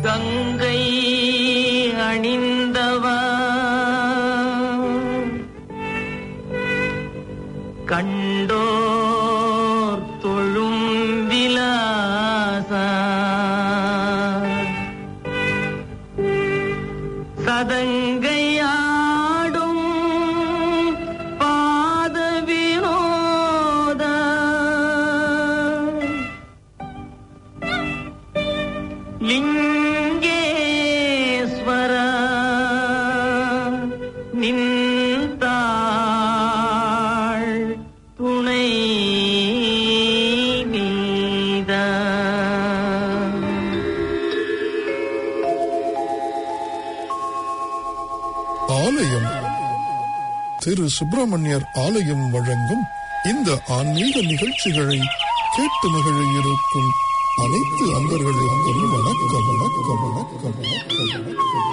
கங்கை அணிந்தவா கண்டோர் தொழும் விலாசா சதங்கையாடும் பாத வினோத லிங்கேஸ்வர நின்றாள் துணை நீதா ஆலயம் திரு சுப்பிரமணியர் ஆலயம் வழங்கும் இந்த ஆன்மீக நிகழ்ச்சிகளை கேட்டு மகிழ இருக்கும் அனைத்து அன்பர்களுக்கும் வணக்கம் வணக்கம் வணக்கம் வணக்கம் வணக்கம்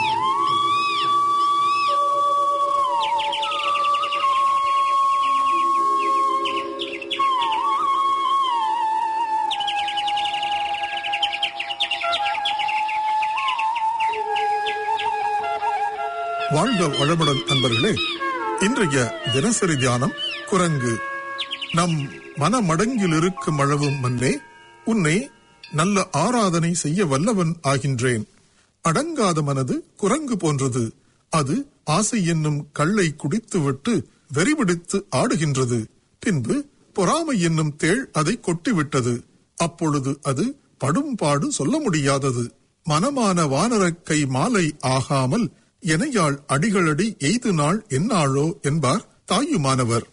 வாழ்க வளமுடன் அன்பர்களே இன்றைய தினசரி தியானம் குரங்கு நம் மனமடங்கில் இருக்கும் அளவும் மன்னே உன்னை நல்ல ஆராதனை செய்ய வல்லவன் ஆகின்றேன் அடங்காத மனது குரங்கு போன்றது அது ஆசை என்னும் கள்ளை குடித்துவிட்டு வெறிபிடித்து ஆடுகின்றது பின்பு பொறாமை என்னும் தேள் அதை கொட்டிவிட்டது அப்பொழுது அது படும்பாடு சொல்ல முடியாதது மனமான வானரக்கை மாலை ஆகாமல் எனையாள் அடிகளடி எய்து நாள் என்னாளோ என்பார் தாயுமானவர்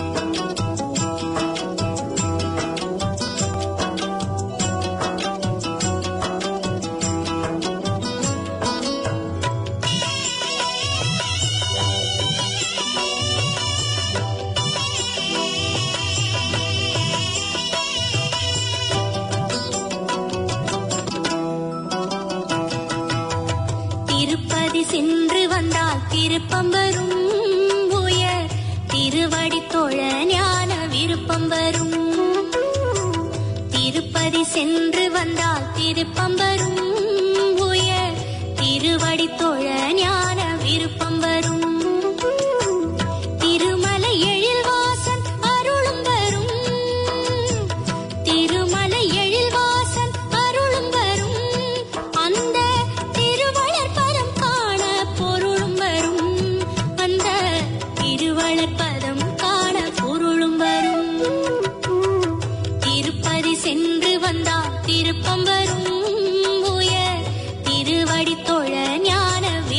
திருப்பதி சென்று வந்தால் திருப்பம் வரும் உயர் திருவடி தொழ ஞான விருப்பம் வரும் திருப்பதி சென்று வந்தால் திருப்பம் வரும் உயர் திருவடி தொழ ஞான விருப்பம் வரும் திருமலை எழில்வாசன் அருளும் வரும் திருமலை எழில்வாசன் அருளும் வரும் அந்த திருவளர்பதம் காண பொருளும் வரும் அந்த திருவளர்பதம் காண பொருளும் வரும் திருப்பதி சென்று வந்தால் திருப்பம் வரும் உயர் திருவடி தொழ ஞான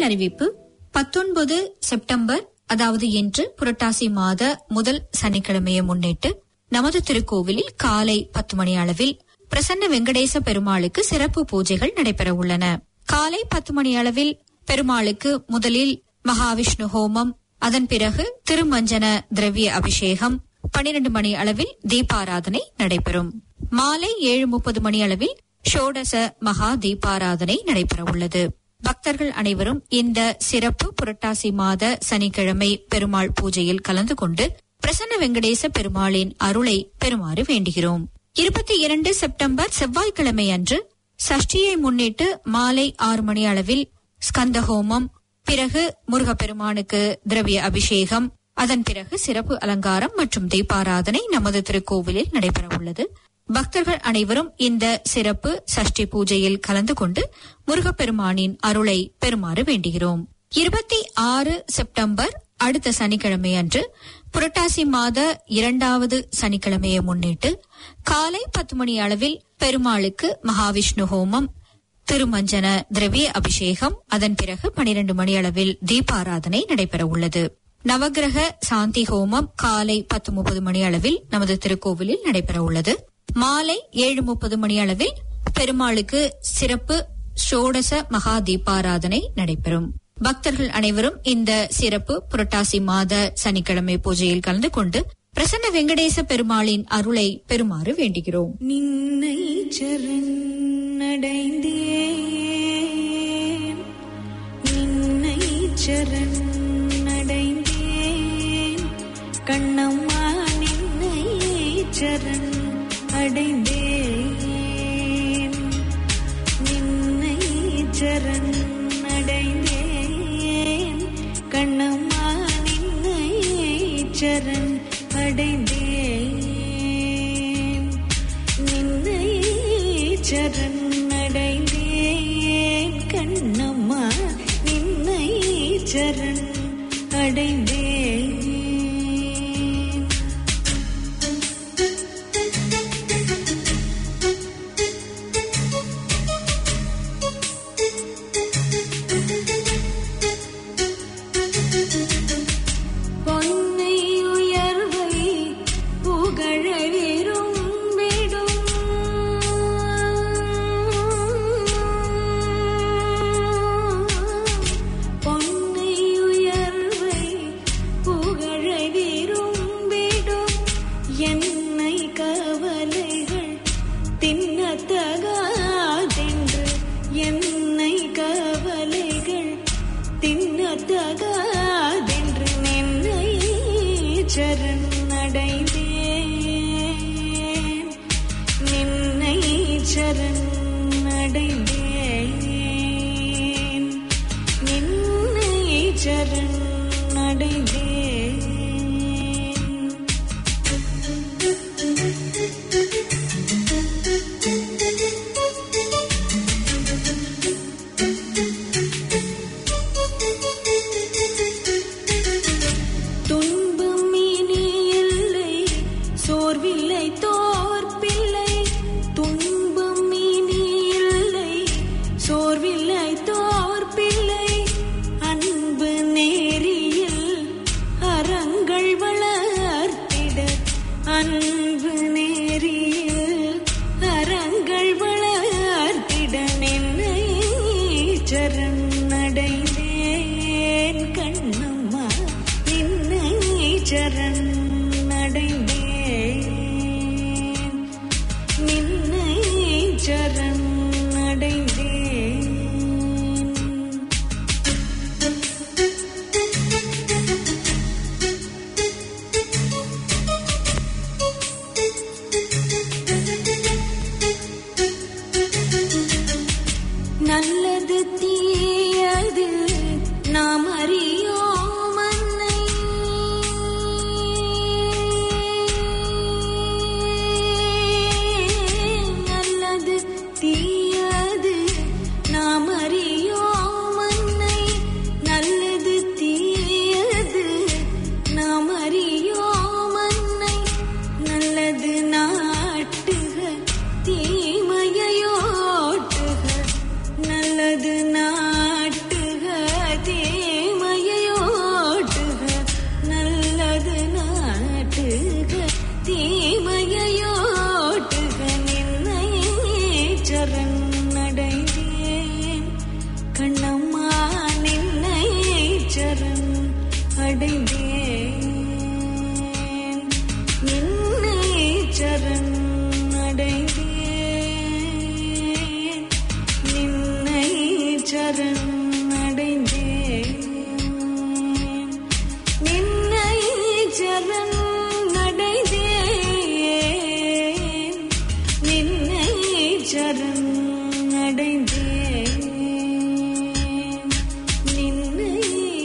வானிலை அறிவிப்பு பத்தொன்பது செப்டம்பர் அதாவது இன்று புரட்டாசி மாத முதல் சனிக்கிழமையை முன்னிட்டு நமது திருக்கோவிலில் காலை பத்து மணி அளவில் பிரசன்ன வெங்கடேச பெருமாளுக்கு சிறப்பு பூஜைகள் நடைபெற உள்ளன காலை பத்து மணி அளவில் பெருமாளுக்கு முதலில் மகாவிஷ்ணு ஹோமம் அதன் பிறகு திருமஞ்சன திரவிய அபிஷேகம் பனிரெண்டு மணி அளவில் தீபாராதனை நடைபெறும் மாலை ஏழு முப்பது மணி அளவில் ஷோடச மகா தீபாராதனை நடைபெற உள்ளது பக்தர்கள் அனைவரும் இந்த சிறப்பு புரட்டாசி மாத சனிக்கிழமை பெருமாள் பூஜையில் கலந்து கொண்டு பிரசன்ன வெங்கடேச பெருமாளின் அருளை பெறுமாறு வேண்டுகிறோம் இருபத்தி இரண்டு செப்டம்பர் செவ்வாய்க்கிழமை அன்று சஷ்டியை முன்னிட்டு மாலை ஆறு மணி அளவில் ஸ்கந்த ஹோமம் பிறகு முருகப்பெருமானுக்கு திரவிய அபிஷேகம் அதன் பிறகு சிறப்பு அலங்காரம் மற்றும் தீபாராதனை நமது திருக்கோவிலில் நடைபெற உள்ளது பக்தர்கள் அனைவரும் இந்த சிறப்பு சஷ்டி பூஜையில் கலந்து கொண்டு முருகப்பெருமானின் அருளை பெறுமாறு வேண்டுகிறோம் இருபத்தி ஆறு செப்டம்பர் அடுத்த சனிக்கிழமை அன்று புரட்டாசி மாத இரண்டாவது சனிக்கிழமையை முன்னிட்டு காலை பத்து மணி அளவில் பெருமாளுக்கு மகாவிஷ்ணு ஹோமம் திருமஞ்சன திரவிய அபிஷேகம் அதன் பிறகு பனிரெண்டு மணி அளவில் தீபாராதனை நடைபெற உள்ளது நவகிரக சாந்தி ஹோமம் காலை பத்து முப்பது மணி அளவில் நமது திருக்கோவிலில் நடைபெற உள்ளது மாலை ஏழு முப்பது மணி அளவில் பெருமாளுக்கு சிறப்பு ஷோடச மகா தீபாராதனை நடைபெறும் பக்தர்கள் அனைவரும் இந்த சிறப்பு புரட்டாசி மாத சனிக்கிழமை பூஜையில் கலந்து கொண்டு பிரசன்ன வெங்கடேச பெருமாளின் அருளை பெறுமாறு வேண்டுகிறோம் நின்னை சரணடைந்தேன் நின்னை சரணடைந்தேன் கண்ணம்மா நின்னை சரண் அடைந்தேன் நின்னை சரண் அடைந்தேன் கண்ணம்மா நின்னை சரண் அடைந்தேன் நின்னை சரணடைந்தேன் கண்ணம்மா நின்னை சரண் அடைந்தேன் பொன்னை உயர்வை புகழ விரும்பிடும் பொன்னை உயர்வை புகழ விரும்பிடும் என்னை கவலைகள் தின்னத்தகாதென்று என்னை கவலைகள் தின்னத்தகாதென்று நின்னை சரணடைந்தேன் நின்னை சரணடைந்தேன் நின்னை சரணடைந்தேன் துன்பம் இனி இல்லை சோர்வில்லை தோற்பில்லை துன்பம் இனி இல்லை சோர்வில்லை தோற்பில்லை அன்பு நேரியில் அறங்கள் வளர்த்திட அன்பு நேரியில் அறங்கள் வளர்த்திட நின்னை சரணடைந்தேன் கண்ணம்மா நின்னை சரணடைந்தேன் நின்னை சரணடைந்தேன் நல்லது தீயது நாம் அறியோம் அன்னை நல்லது தீ சரணடைந்தேன் நின்னை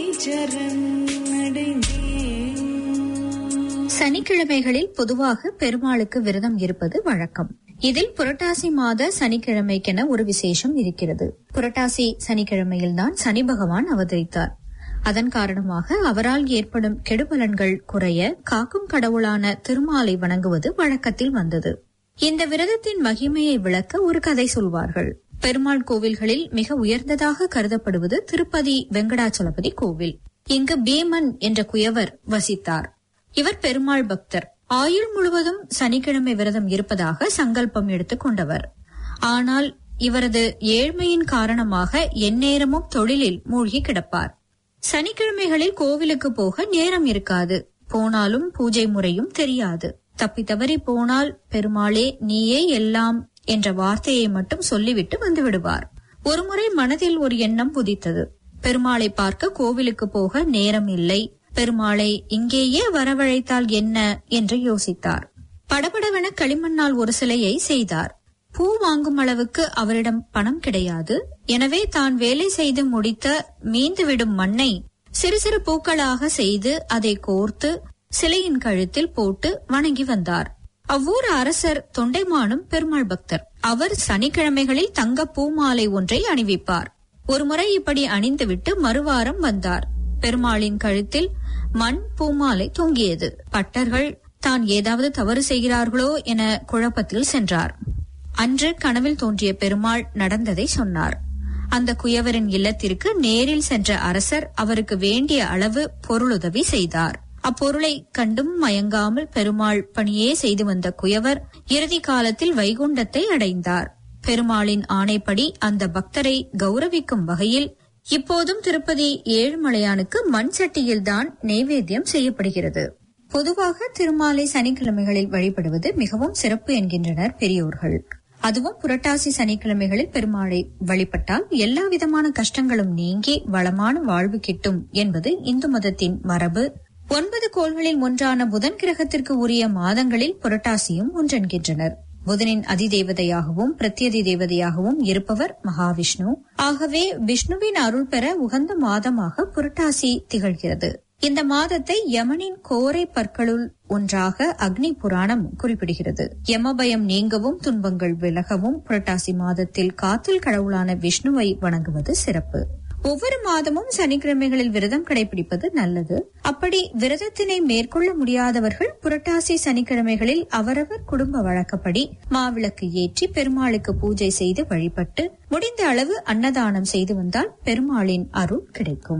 சரணடைந்தேன் சனிக்கிழமைகளில் பொதுவாக பெருமாளுக்கு விரதம் இருப்பது வழக்கம் இதில் புரட்டாசி மாத சனிக்கிழமைக்கென ஒரு விசேஷம் இருக்கிறது புரட்டாசி சனிக்கிழமையில்தான் சனி பகவான் அவதரித்தார் அதன் காரணமாக அவரால் ஏற்படும் கெடுபலன்கள் குறைய காக்கும் கடவுளான திருமாலை வணங்குவது வழக்கத்தில் வந்தது இந்த விரதத்தின் மகிமையை விளக்க ஒரு கதை சொல்வார்கள் பெருமாள் கோவில்களில் மிக உயர்ந்ததாக கருதப்படுவது திருப்பதி வெங்கடாச்சலபதி கோவில் இங்கு பீமன் என்ற குயவர் வசித்தார் இவர் பெருமாள் பக்தர் ஆயுள் முழுவதும் சனிக்கிழமை விரதம் இருப்பதாக சங்கல்பம் எடுத்துக் கொண்டவர் ஆனால் இவரது ஏழ்மையின் காரணமாக எந்நேரமும் தொழிலில் மூழ்கி கிடப்பார் சனிக்கிழமைகளில் கோவிலுக்கு போக நேரம் இருக்காது போனாலும் பூஜை முறையும் தெரியாது தப்பி தவறி போனால் பெருமாளே நீயே எல்லாம் என்ற வார்த்தையை மட்டும் சொல்லிவிட்டு வந்து விடுவார் ஒருமுறை மனதில் ஒரு எண்ணம் புதித்தது பெருமாளை பார்க்க கோவிலுக்கு போக நேரம் இல்லை பெருமாளை இங்கேயே வரவழைத்தால் என்ன என்று யோசித்தார் படபடவென களிமண்ணால் ஒரு சிலையை செய்தார் பூ வாங்கும் அளவுக்கு அவரிடம் பணம் கிடையாது எனவே தான் வேலை செய்து முடித்த மீந்துவிடும் மண்ணை சிறு சிறு பூக்களாக செய்து அதை கோர்த்து சிலையின் கழுத்தில் போட்டு வணங்கி வந்தார் அவ்வூர் அரசர் தொண்டைமானும் பெருமாள் பக்தர் அவர் சனிக்கிழமைகளில் தங்க பூமாலை ஒன்றை அணிவிப்பார் ஒருமுறை இப்படி அணிந்துவிட்டு மறுவாரம் வந்தார் பெருமாளின் கழுத்தில் மண் பூமாலை தொங்கியது பட்டர்கள் தான் ஏதாவது தவறு செய்கிறார்களோ என குழப்பத்தில் சென்றார் அன்று கனவில் தோன்றிய பெருமாள் நடந்ததை சொன்னார் அந்த குயவரின் இல்லத்திற்கு நேரில் சென்ற அரசர் அவருக்கு வேண்டிய அளவு பொருளுதவி செய்தார் அப்பொருளை கண்டும் மயங்காமல் பெருமாள் பணியே செய்து வந்த குயவர் இறுதி காலத்தில் வைகுண்டத்தை அடைந்தார் பெருமாளின் ஆணைப்படி அந்த பக்தரை கௌரவிக்கும் வகையில் இப்போதும் திருப்பதி ஏழுமலையானுக்கு மண் சட்டியில்தான் நெய்வேத்தியம் செய்யப்படுகிறது பொதுவாக திருமாலை சனிக்கிழமைகளில் வழிபடுவது மிகவும் சிறப்பு என்கின்றனர் பெரியோர்கள் அதுவும் புரட்டாசி சனிக்கிழமைகளில் பெருமாளை வழிபட்டால் எல்லா விதமான கஷ்டங்களும் நீங்கி வளமான வாழ்வு கிட்டும் என்பது இந்து மதத்தின் மரபு ஒன்பது கோள்களில் ஒன்றான புதன் கிரகத்திற்கு உரிய மாதங்களில் புரட்டாசியும் ஒன்றென்கின்றனர் புதனின் அதிதேவதையாகவும் பிரத்யதி தேவதையாகவும் இருப்பவர் மகாவிஷ்ணு ஆகவே விஷ்ணுவின் அருள் பெற உகந்த மாதமாக புரட்டாசி திகழ்கிறது இந்த மாதத்தை யமனின் கோரை பற்களுள் ஒன்றாக அக்னி புராணம் குறிப்பிடுகிறது யமபயம் நீங்கவும் துன்பங்கள் விலகவும் புரட்டாசி மாதத்தில் காத்தில் கடவுளான விஷ்ணுவை வணங்குவது சிறப்பு ஒவ்வொரு மாதமும் சனிக்கிழமைகளில் விரதம் கடைபிடிப்பது நல்லது அப்படி விரதத்தினை மேற்கொள்ள முடியாதவர்கள் புரட்டாசி சனிக்கிழமைகளில் அவரவர் குடும்ப வழக்கப்படி மாவிளக்கு ஏற்றி பெருமாளுக்கு பூஜை செய்து வழிபட்டு முடிந்த அளவு அன்னதானம் செய்து வந்தால் பெருமாளின் அருள் கிடைக்கும்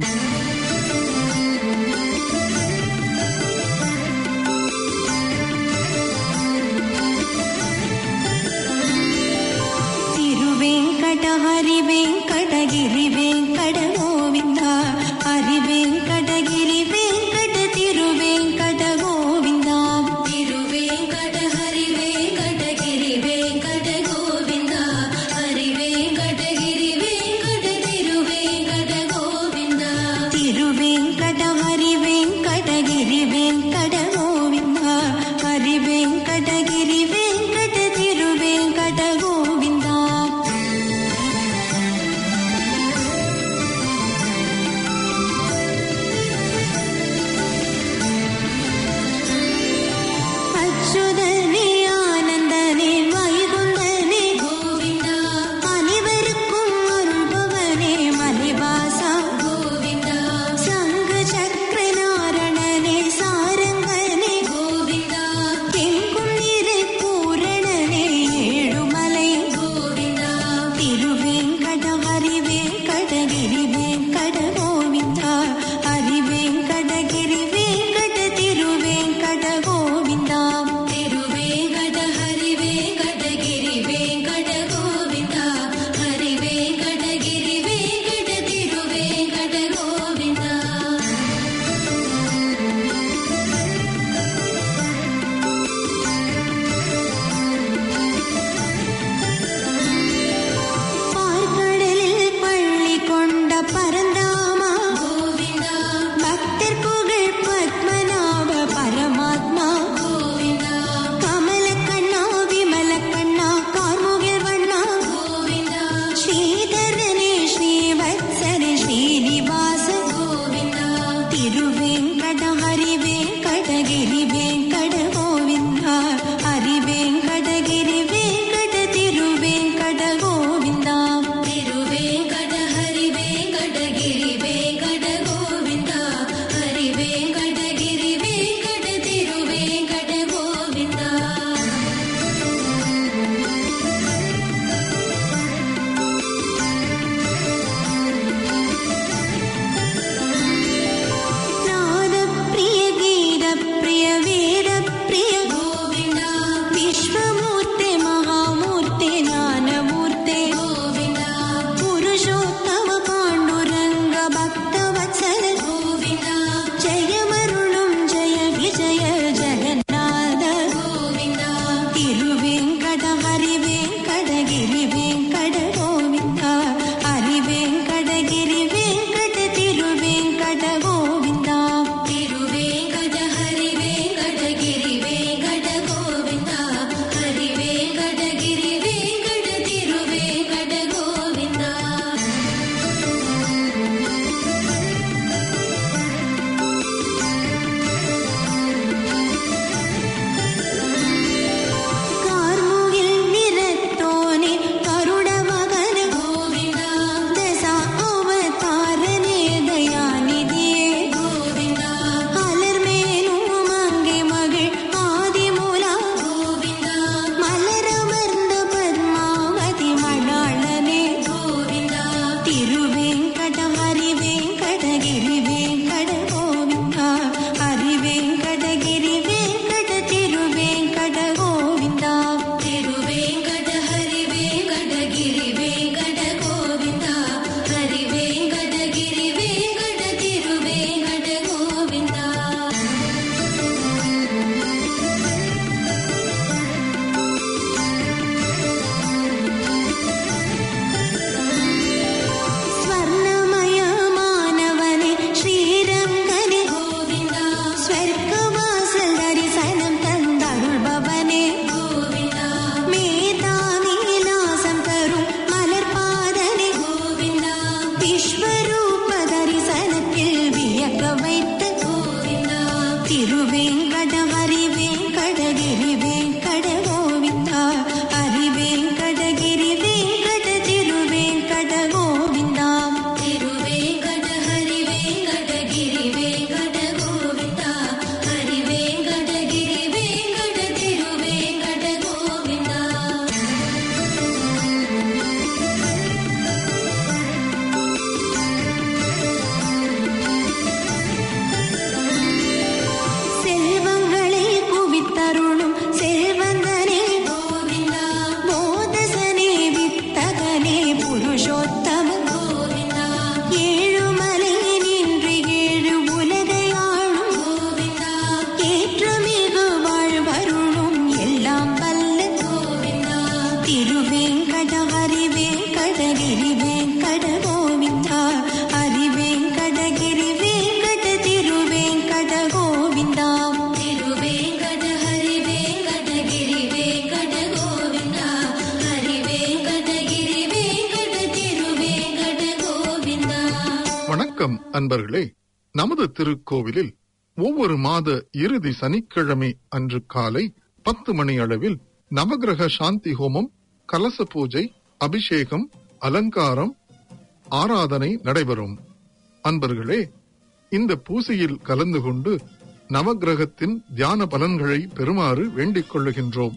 ತಿರುವೆಂಕಟ ಹರಿವೆಂಕಟಗಿರಿ ವೆಂಕಟ ಗೋವಿಂದ ಹರಿವೆಂಕಟಗಿರಿ ವೆಂಕಟ ತಿರುವೆಂಕಟ ಗೋವಿಂದ ತಿರುವೆಂಕಟ ಹರಿವೆಂಕಟಗಿರಿ ವೆಂಕಟ ಗೋವಿಂದ ಹರಿವೆಂಕಟಗಿರಿ ವೆಂಕಟ ತಿರುವೆಂಕಟ ಗೋವಿಂದ ತಿರುವೆಂಕಟ ಹರಿವೆಂಕಟಗಿರಿ ವೆಂಕಟ ಗೋವಿಂದ ಹರಿವೆಂಕಟಗಿರಿ ವೆಂಕಟ ತಿರುವೆಂಕಟ ಗೋವಿಂದ హరి వెంకటగిరి వెంకట గోవింద హరి వెంకటగిరి వెంకట తిరు వెంకట గోవింద తిరు వెంకట హరి వెంకటగిరి వెంకట గోవింద హరి వెంకటగిరి వెంకట తిరు వెంకట గోవింద കാർമുകിൽ നിറത്തോനെ കരുണ മകന ഗോവിന്ദ ദശ അവതാരനേ ദയാനിധിയേ ഗോവിന്ദ അലർമേലും മങ്കി മകൾ ആദിമൂല ഗോവിന്ദ മലരമർന്ന പദ്മാവതി മണാളനെ ഗോവിന്ദ തിരുവേങ്കട ഹരി വെങ്കടഗിരി വെങ്കട ഗോവിന്ദ ഹരി വെങ്കടഗിരി വെങ്കട തിരുവേങ്കട ഗോവിന്ദ തിരുവേങ്കട ഹരി വെങ്കടഗിരി വെങ്കട ഗോവിന്ദ ഹരി വെങ്കടഗിരി വെങ്കട തിരുവേങ്കട ഗോവിന്ദ സ്വർണമയമാനവനെ ശ്രീരംഗനെ ഗോവിന്ദ സ്വർഗവാസൽ ദർശനം തന്നരുൾഭവനെ ഗോവിന്ദ മേധാനീലാസം തരും മലർപാദനെ ഗോവിന്ദ വിശ്വരൂപ ദർശനത്തിൽ വിയക്ക வைத்து ഗോവിന്ദ തിരുവേങ്കട ഹരി വെങ്കടഗിരി വെങ്കട ഗോവിന്ദ ഹരി വെങ്കടഗിരി വെങ്കട തിരുവേങ്കട ഗോവിന്ദ തിരുവേങ്കട ഹരി വെങ്കടഗിരി വെങ്കട ഗോവിന്ദ ഹരി വെങ്കടഗിരി വെങ്കട തിരുവേങ്കട ഗോവിന്ദ செல்வங்களை குவித்தருளும் செல்வந்தனே கோவிந்தா போதசனே வித்தகனே புருஷோத்தம கோவிந்தா ஏழுமலை நின்று ஏழு உலகையாளும் கோவிந்தா ஏற்றமிகு வாழ்வருளும் எல்லாம் வல்ல கோவிந்தா திருவேங்கட ஹரி வெங்கடகிரி வெங்கட கோவிந்தா ஹரி வெங்கடகிரி வெங்கட திருவேங்கட கோவிந்தா திருவேங்கட ஹரி வெங்கடகிரி வெங்கட கோவிந்தா ஹரி வெங்கடகிரி வெங்கட திருவேங்கட கோவிந்தா வணக்கம் அன்பர்களே நமது திருக்கோவிலில் ஒவ்வொரு மாத இறுதி சனிக்கிழமை அன்று காலை பத்து மணி அளவில் நவகிரக சாந்தி ஹோமம் கலச பூஜை அபிஷேகம் அலங்காரம் ஆராதனை நடைபெறும் அன்பர்களே இந்த பூசையில் கலந்து கொண்டு நவகிரகத்தின் தியான பலன்களை பெறுமாறு வேண்டிக் கொள்ளுகின்றோம்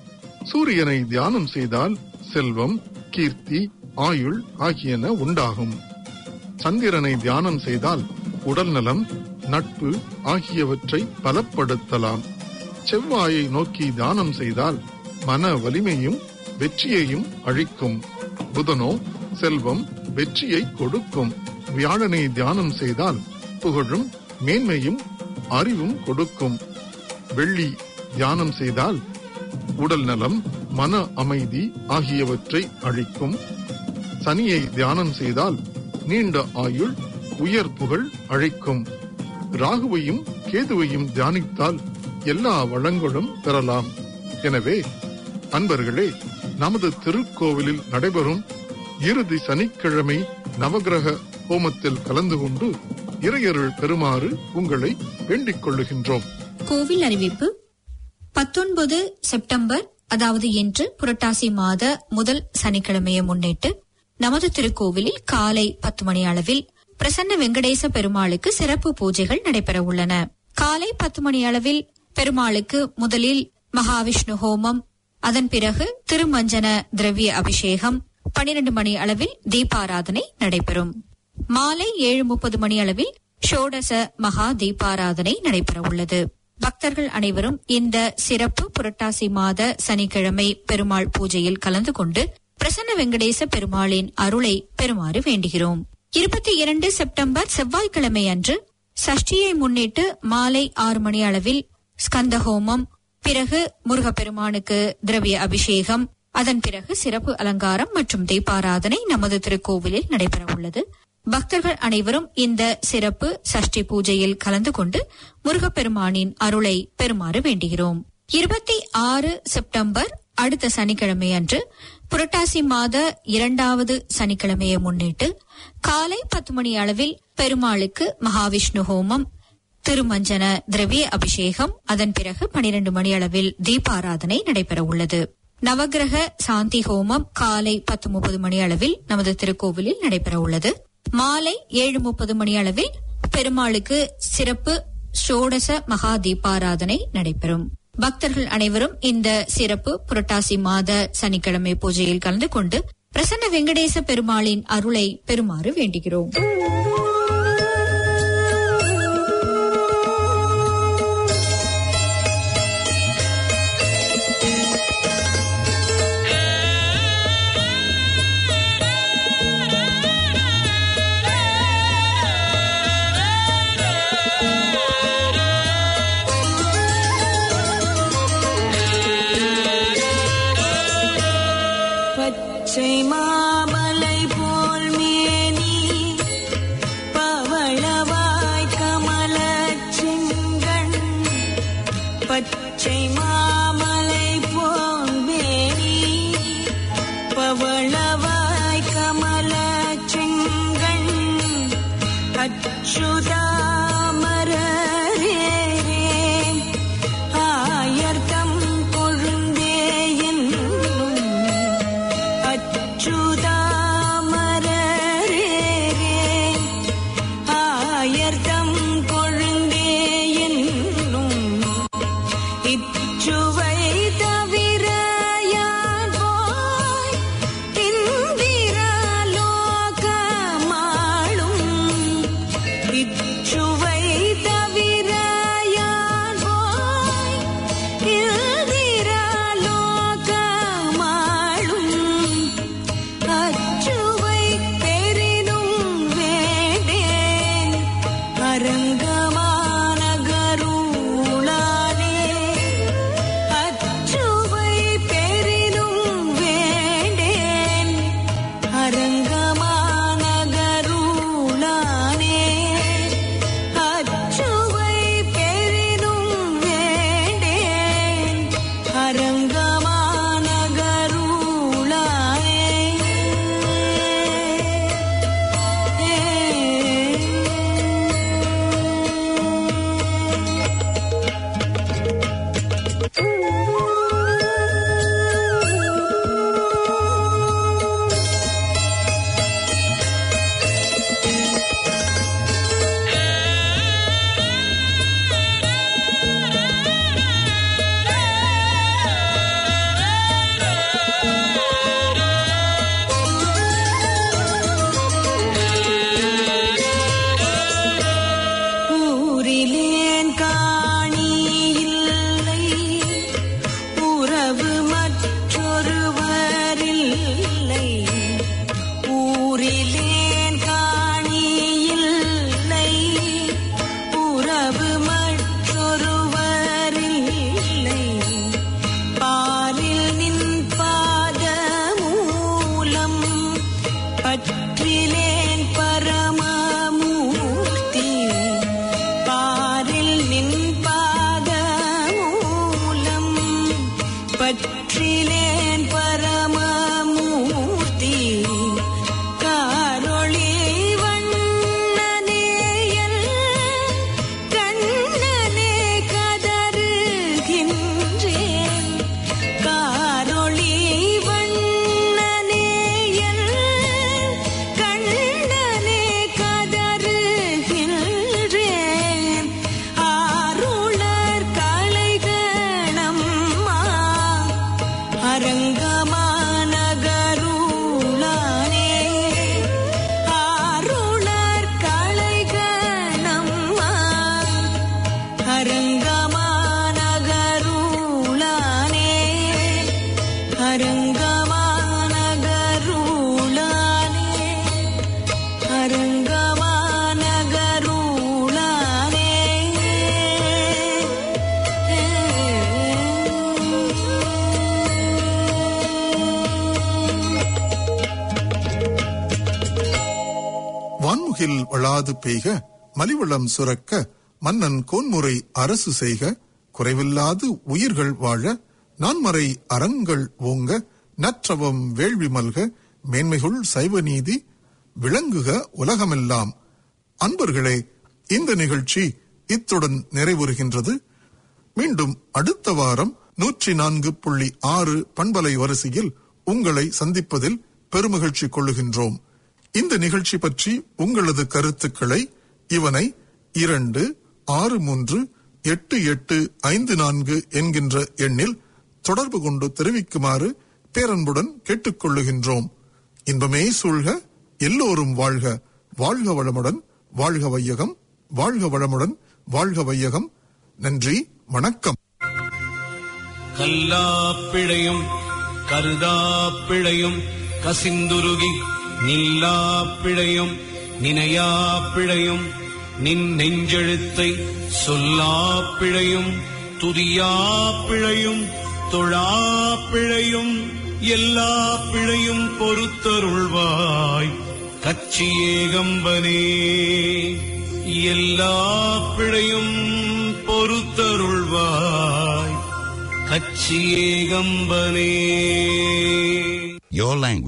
சூரியனை தியானம் செய்தால் செல்வம் கீர்த்தி ஆயுள் ஆகியன உண்டாகும் சந்திரனை தியானம் செய்தால் உடல் நலம் நட்பு ஆகியவற்றை பலப்படுத்தலாம் செவ்வாயை நோக்கி தியானம் செய்தால் மன வலிமையும் வெற்றியையும் அழிக்கும் புதனோ செல்வம் வெற்றியை கொடுக்கும் வியாழனை தியானம் செய்தால் புகழும் மேன்மையும் அறிவும் கொடுக்கும் வெள்ளி தியானம் செய்தால் உடல் நலம் மன அமைதி ஆகியவற்றை அழிக்கும் சனியை தியானம் செய்தால் நீண்ட ஆயுள் உயர் புகழ் அழைக்கும் ராகுவையும் கேதுவையும் தியானித்தால் எல்லா வளங்களும் பெறலாம் எனவே அன்பர்களே நமது திருக்கோவிலில் நடைபெறும் இறுதி சனிக்கிழமை நவகிரக ஹோமத்தில் கலந்து கொண்டு இறையருள் பெறுமாறு உங்களை வேண்டிக் கொள்ளுகின்றோம் கோவில் அறிவிப்பு பத்தொன்பது செப்டம்பர் அதாவது இன்று புரட்டாசி மாத முதல் சனிக்கிழமையை முன்னிட்டு நமது திருக்கோவிலில் காலை பத்து மணி அளவில் பிரசன்ன வெங்கடேச பெருமாளுக்கு சிறப்பு பூஜைகள் நடைபெற உள்ளன காலை பத்து மணி அளவில் பெருமாளுக்கு முதலில் மகாவிஷ்ணு ஹோமம் அதன் பிறகு திருமஞ்சன திரவிய அபிஷேகம் பனிரெண்டு மணி அளவில் தீபாராதனை நடைபெறும் மாலை ஏழு முப்பது மணி அளவில் ஷோடச மகா தீபாராதனை நடைபெற உள்ளது பக்தர்கள் அனைவரும் இந்த சிறப்பு புரட்டாசி மாத சனிக்கிழமை பெருமாள் பூஜையில் கலந்து கொண்டு பிரசன்ன வெங்கடேச பெருமாளின் அருளை பெறுமாறு வேண்டுகிறோம் இருபத்தி இரண்டு செப்டம்பர் செவ்வாய்க்கிழமை அன்று சஷ்டியை முன்னிட்டு மாலை ஆறு மணி அளவில் ஸ்கந்த ஹோமம் பிறகு முருகப்பெருமானுக்கு திரவிய அபிஷேகம் அதன் பிறகு சிறப்பு அலங்காரம் மற்றும் தீபாராதனை நமது திருக்கோவிலில் நடைபெற உள்ளது பக்தர்கள் அனைவரும் இந்த சிறப்பு சஷ்டி பூஜையில் கலந்து கொண்டு முருகப்பெருமானின் அருளை பெறுமாறு வேண்டுகிறோம் இருபத்தி ஆறு செப்டம்பர் அடுத்த சனிக்கிழமை அன்று புரட்டாசி மாத இரண்டாவது சனிக்கிழமையை முன்னிட்டு காலை பத்து மணி அளவில் பெருமாளுக்கு மகாவிஷ்ணு ஹோமம் திருமஞ்சன திரவிய அபிஷேகம் அதன் பிறகு பனிரெண்டு மணி அளவில் தீபாராதனை நடைபெற உள்ளது நவகிரக சாந்தி ஹோமம் காலை பத்து முப்பது மணி அளவில் நமது திருக்கோவிலில் நடைபெற உள்ளது மாலை ஏழு முப்பது மணி அளவில் பெருமாளுக்கு சிறப்பு ஷோடச மகா தீபாராதனை நடைபெறும் பக்தர்கள் அனைவரும் இந்த சிறப்பு புரட்டாசி மாத சனிக்கிழமை பூஜையில் கலந்து கொண்டு பிரசன்ன வெங்கடேச பெருமாளின் அருளை பெறுமாறு வேண்டுகிறோம் பச்சை மாமலை போல் மேனி பவளவாய் கமல செங்கண் பச்சை மாமலை போல் மேனி பவளவாய் கமல செங்கண் அச்சுதாமரரே ஆயர்தம் கொழுந்தே என்னும் அச்சுதாமரரே ஆயர்தம் கொழுந்தே என்னும் இச்சுவை தவிர யான் போய் இந்திரலோகமாளும் இச்சுவை தவிர யான் போய் இந்திரலோகமாளும் அச்சுவை பெரிதும் வேண்டேன் அரங்கமான கருளானே அச்சுவை பெரிதும் வேண்டேன் அரங்கமான கருளானே அச்சுவை பெரிதும் வேண்டேன் அரங்கமான கருளானே ஊரிலேன் காணி இல்லை உறவு மற்றொருவரில்லை ஊரிலேன் காணி இல்லை உறவு மற்றொருவரில்லை பாரில் நின் பாத மூலம் பற்றிலேன் பரமமூர்த்தி பாரில் நின் பாத மூலம் பற்றிலேன் பரமமூர்த்தி காரொளி வண்ணனேயல் கண்ணனே கதறுகின்றேன் காரொளி வண்ணனேயல் கண்ணனே கதறுகின்றேன் ஆருளர் கலைகணம்மா அரங்கமான கருளானே ஆருளர் கலைகணம்மா அரங்கமான கருளானே அரங்கமான கருளானே அரங்கமான கருளானே மண்முகில் வளாது பெய்க மலிவளம் சுரக்க மன்னன் கோன்முறை அரசு செய்க குறைவில்லாது உயிர்கள் வாழ நான்மறை அறங்கள் ஓங்க நற்றவம் வேள்வி மல்க மேன்மைகுள் சைவ நீதி விளங்குக உலகமெல்லாம் அன்பர்களே இந்த நிகழ்ச்சி இத்துடன் நிறைவுறுகின்றது மீண்டும் அடுத்த வாரம் நூற்றி நான்கு புள்ளி ஆறு பண்பலை வரிசையில் உங்களை சந்திப்பதில் பெருமகிழ்ச்சி கொள்ளுகின்றோம் இந்த நிகழ்ச்சி பற்றி உங்களது கருத்துக்களை இவனை இரண்டு ஆறு மூன்று எட்டு எட்டு ஐந்து நான்கு என்கின்ற எண்ணில் தொடர்பு கொண்டு தெரிவிக்குமாறு பேரன்புடன் கேட்டுக்கொள்ளுகின்றோம் இன்பமே சூழ்க எல்லோரும் வாழ்க வாழ்க வளமுடன் வாழ்க வையகம் வாழ்க வளமுடன் வாழ்க வையகம் நன்றி வணக்கம் கல்லாப்பிழையும் கருதாப்பிழையும் கசிந்துருகி நில்லாப்பிழையும் நினையாப்பிழையும் நின் நெஞ்செழுத்தை சொல்லாப்பிழையும் துதியாப்பிழையும் தொழாப்பிழையும் எல்லா பிழையும் பொறுத்தருள்வாய் கச்சியேகம்பனே எல்லா பிழையும் பொறுத்தருள்வாய் கச்சியேகம்பனே Your language.